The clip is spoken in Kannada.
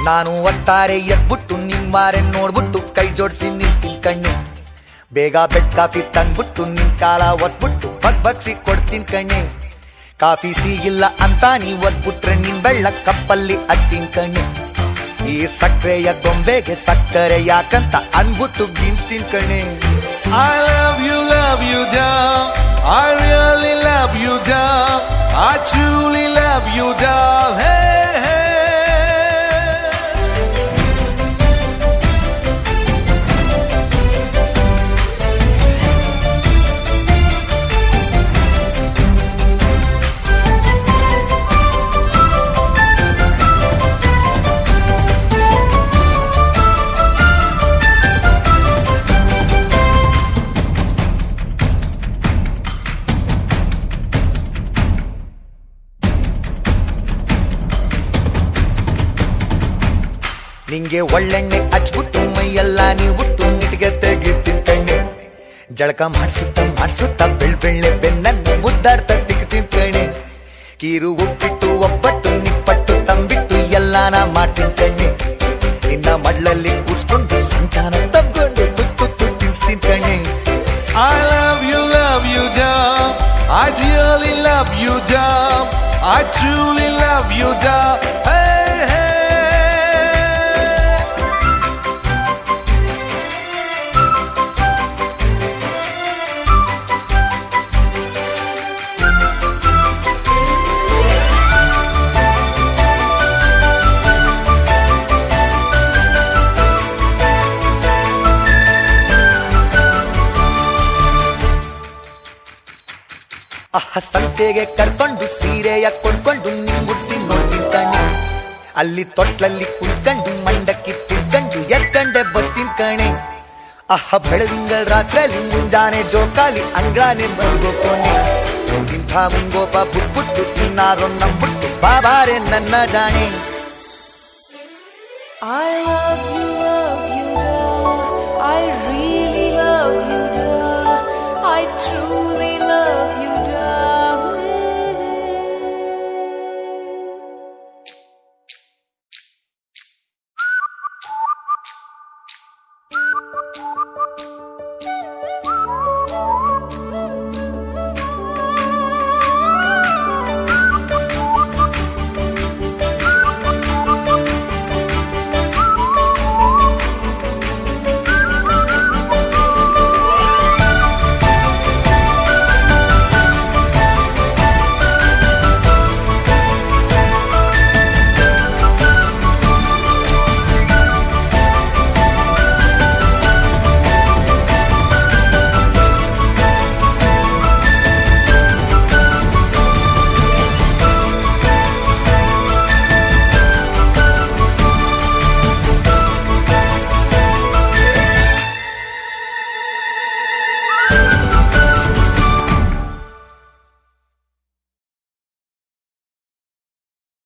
ನಾನು ಒಟ್ಟಾರೆ ಎದ್ಬಿಟ್ಟು ನಿಮ್ಮಾರೆ ನೋಡ್ಬಿಟ್ಟು ಕೈ ಜೋಡಿಸಿ ನಿಂತೀನಿ ಕಣ್ಣೆ ಬೇಗ ಬೆಡ್ ಕಾಫಿ ತಂದ್ಬಿಟ್ಟು ನಿನ್ ಕಾಲ ಒತ್ಬಿಟ್ಟು ಬಗ್ ಬಗ್ಸಿ ಕೊಡ್ತೀನಿ ಕಣ್ಣೆ ಕಾಫಿ ಸಿಗಿಲ್ಲ ಅಂತ ನೀ ಒದ್ಬಿಟ್ರೆ ನಿನ್ ಬೆಳ್ಳ ಕಪ್ಪಲ್ಲಿ ಅಟ್ಟಿನ್ ಕಣ್ಣೆ ಈ ಸಕ್ಕರೆಯ ಗೊಂಬೆಗೆ ಸಕ್ಕರೆ ಯಾಕಂತ ಅನ್ಬಿಟ್ಟು ಗಿನ್ಸ್ತೀನಿ ಕಣ್ಣೆ I love you, love you, doll. I really love you, doll. I truly love you, doll. Hey, hey. ನಿಂಗೆ ಒಳ್ಳೆಣ್ಣೆ ಹಚ್ಬಿಟ್ಟು ಮೈಯೆಲ್ಲ ನೀವು ಬಿಟ್ಟು ನಿಟ್ಗೆ ತೆಗಿತೀನಿ ಕಣ್ಣೆ ಜಳಕ ಮಾಡಿಸುತ್ತ ಮಾಡಿಸುತ್ತ ಬೆಳ್ ಬೆಳ್ಳೆ ಬೆನ್ನನ್ನು ಮುದ್ದಾಡ್ತಾ ತೆಗಿತೀನಿ ಕಣ್ಣೆ ಕೀರು ಉಪ್ಪಿಟ್ಟು ಒಬ್ಬಟ್ಟು ನಿಪ್ಪಟ್ಟು ತಂಬಿಟ್ಟು ಎಲ್ಲಾನ ಮಾಡ್ತೀನಿ ಕಣ್ಣೆ ನಿನ್ನ ಮಡ್ಲಲ್ಲಿ ಕೂರ್ಸ್ಕೊಂಡು ಸಂತಾನ ತಬ್ಕೊಂಡು ತುತ್ತು ತುತ್ತು ತಿನ್ಸ್ತೀನಿ ಕಣ್ಣೆ I love you, love you, doll. I really love you, doll. I truly love you, doll. Hey, hey. ಅಹ ಸಂತೆಗೆ ಕರ್ಕೊಂಡು ಸೀರೆಯ ಕೊಂಡ್ಕೊಂಡು ನಿಂಗುಡ್ಸಿ ನೋಡ್ತೀನಿ ಕಣೆ ಅಲ್ಲಿ ತೊಟ್ಲಲ್ಲಿ ಕುತ್ಕೊಂಡು ಮಂಡಕ್ಕಿ ತಿನ್ಕೊಂಡು ಎತ್ಕಂಡೆ ಬರ್ತೀನಿ ಕಣೆ ಅಹ ಬೆಳದಿಂಗಳ ರಾತ್ರಿಯಲ್ಲಿ ಮುಂಜಾನೆ ಜೋಕಾಲಿ ಅಂಗ್ಳಾನೆ ಬರ್ಗೋಕೋನೆ ಇಂಥ ಮುಂಗೋಪ ಬುಟ್ಬಿಟ್ಟು ಇನ್ನಾರೋ ನಂಬಿಟ್ಟು ಬಾಬಾರೆ ನನ್ನ ಜಾಣೆ I love you, love you, duh. I really love you, duh. I truly love you,